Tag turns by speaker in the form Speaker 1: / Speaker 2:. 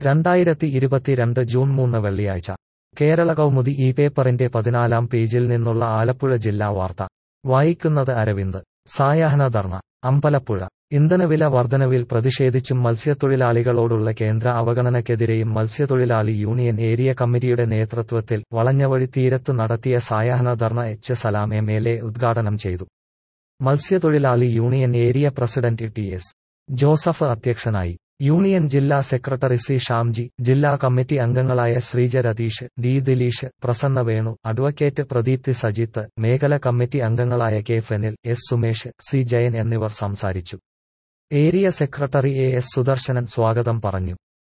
Speaker 1: രണ്ടായിരത്തി ഇരുപത്തിരണ്ട് ജൂൺ മൂന്ന് വെള്ളിയാഴ്ച കേരള കൗമുദി ഈ പേപ്പറിന്റെ പതിനാലാം പേജിൽ നിന്നുള്ള ആലപ്പുഴ ജില്ലാ വാർത്ത വായിക്കുന്നത് അരവിന്ദ് സായാഹ്ന ധർണ അമ്പലപ്പുഴ ഇന്ധനവില വർധനവിൽ പ്രതിഷേധിച്ചും മത്സ്യത്തൊഴിലാളികളോടുള്ള കേന്ദ്ര അവഗണനയ്ക്കെതിരെയും മത്സ്യത്തൊഴിലാളി യൂണിയൻ ഏരിയ കമ്മിറ്റിയുടെ നേതൃത്വത്തിൽ വളഞ്ഞവഴി തീരത്ത് നടത്തിയ സായാഹ്ന dharna H Salam M L A ഉദ്ഘാടനം ചെയ്തു മത്സ്യത്തൊഴിലാളി union area president T S Joseph അധ്യക്ഷനായി യൂണിയൻ ജില്ലാ സെക്രട്ടറി സി ഷാംജി ജില്ലാ കമ്മിറ്റി അംഗങ്ങളായ ശ്രീജ രതീഷ് ഡി ദിലീഷ് പ്രസന്ന വേണു അഡ്വക്കേറ്റ് പ്രദീപ്തി സജിത്ത് മേഖല കമ്മിറ്റി അംഗങ്ങളായ K Fenil S Sumesh C Jayan എന്നിവർ സംസാരിച്ചു area secretary A S Sudarsanan സ്വാഗതം പറഞ്ഞു